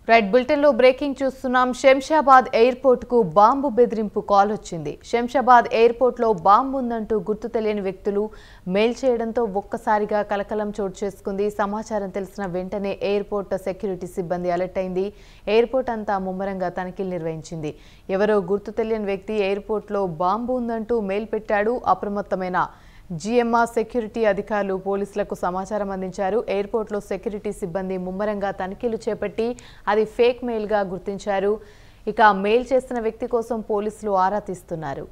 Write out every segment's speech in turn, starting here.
right బులెటిన్లో breaking చూస్తున్నాం Shamshabad airport కు బాంబు బెదిరింపు కాల్ వచ్చింది శంషాబాద్ ఎయిర్పోర్ట్ లో బాంబు ఉందంటూ గుర్తు తెలియని వ్యక్తులు మెయిల్ చేయడంతో ఒక్కసారిగా కలకలం చోటు చేసుకుంది సమాచారం తెలిసిన వెంటనే ఎయిర్పోర్ట్ సెక్యూరిటీ సిబ్బంది అలర్ట్ అయింది ఎయిర్పోర్ట్ అంతా ముమ్మరంగా తనిఖీలు నిర్వహించింది ఎవరో గుర్తు తెలియని వ్యక్తి ఎయిర్పోర్ట్ లో బాంబు ఉందంటూ మెయిల్ పెట్టాడు అప్రమత్తమైన జిఎంఆర్ సెక్యూరిటీ అధికారులు పోలీసులకు సమాచారం అందించారు ఎయిర్పోర్ట్లో సెక్యూరిటీ సిబ్బంది ముమ్మరంగా తనిఖీలు చేపట్టి అది ఫేక్ మెయిల్గా గుర్తించారు ఇక మెయిల్ చేసిన వ్యక్తి కోసం పోలీసులు ఆరా తీస్తున్నారు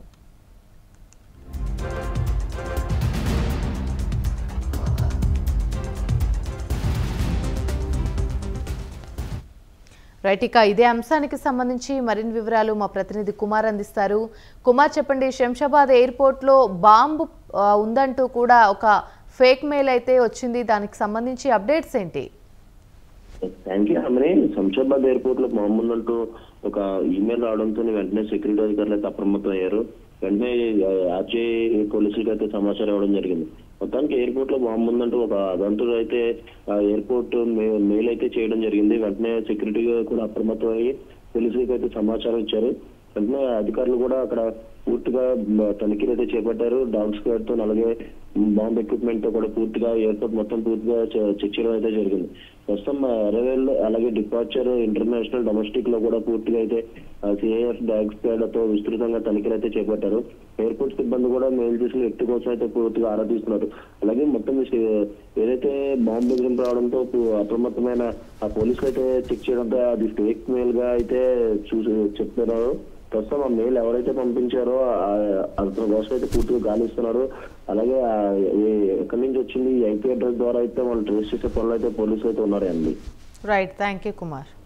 రైట్ ఇక ఇదే అంశానికి సంబంధించి మరిన్ని వివరాలు మా ప్రతినిధి కుమార్ అందిస్తారు కుమార్ చెప్పండి శంషాబాద్ ఎయిర్పోర్ట్లో బాంబు ఆ, ఉందంటూ కూడా ఒక ఫేక్ మెయిల్ అయితే వచ్చింది దానికి సంబంధించి అప్డేట్స్ ఏంటి థ్యాంక్ యూ అమ్మని శంషాబాద్ ఎయిర్పోర్ట్ లో మామూలు అంటూ ఒక ఈమెయిల్ రావడంతో వెంటనే సెక్యూరిటీ అధికారులు అయితే అప్రమత్తం అయ్యారు వెంటనే ఆర్జే పోలీసులకు అయితే సమాచారం ఇవ్వడం జరిగింది మొత్తానికి ఎయిర్పోర్ట్ లో బాంబు ఉందంటూ ఒక అదంతుడు అయితే ఆ ఎయిర్పోర్ట్ మే- మెయిల్ అయితే చేయడం జరిగింది వెంటనే సెక్యూరిటీ కూడా అప్రమత్తం అయ్యి పోలీసులకు అయితే సమాచారం ఇచ్చారు వెంటనే అధికారులు కూడా అక్కడ పూర్తిగా మ- తనిఖీలు అయితే చేపట్టారు డాగ్ స్క్వాడ్ తో అలాగే బాంబ్ ఎక్విప్మెంట్ తో కూడా పూర్తిగా ఎయిర్పోర్ట్ మొత్తం పూర్తిగా చె- చెక్ చేయడం అయితే జరిగింది ప్రస్తుతం అరైవల్ అలాగే డిపార్చర్ ఇంటర్నేషనల్ డొమెస్టిక్ లో కూడా పూర్తిగా అయితే సిఐఎఫ్ డాగ్ స్క్వాడ్ తో విస్తృతంగా తనిఖీలు అయితే చేపట్టారు ఎయిర్పోర్ట్ సిబ్బంది కూడా మెయిల్ చేసిన వ్యక్తి కోసం అయితే పూర్తిగా ఆరా తీస్తున్నారు అలాగే మొత్తం ఈ సి- ఏదైతే బాంబ్ బెదిరింపు రావడంతో పు- అప్రమత్తమైన ఆ పోలీసులు అయితే చెక్ చేయడంతో అది ఫేక్ మెయిల్ గా అయితే చూసి చెప్తున్నారు ప్రస్తుతం ఆ మెయిల్ ఎవరైతే పంపించారో ఆ- అతని కోసం అయితే పూర్తిగా గాలిస్తున్నారు అలాగే ఆ ఏ- ఎక్కడి నుంచి వచ్చింది ఈ ఐపీ అడ్రస్ ద్వారా అయితే వాళ్ళు ట్రేస్ చేసే పనులు అయితే పోలీసులు అయితే ఉన్నారండి రైట్ థ్యాంక్ యూ కుమార్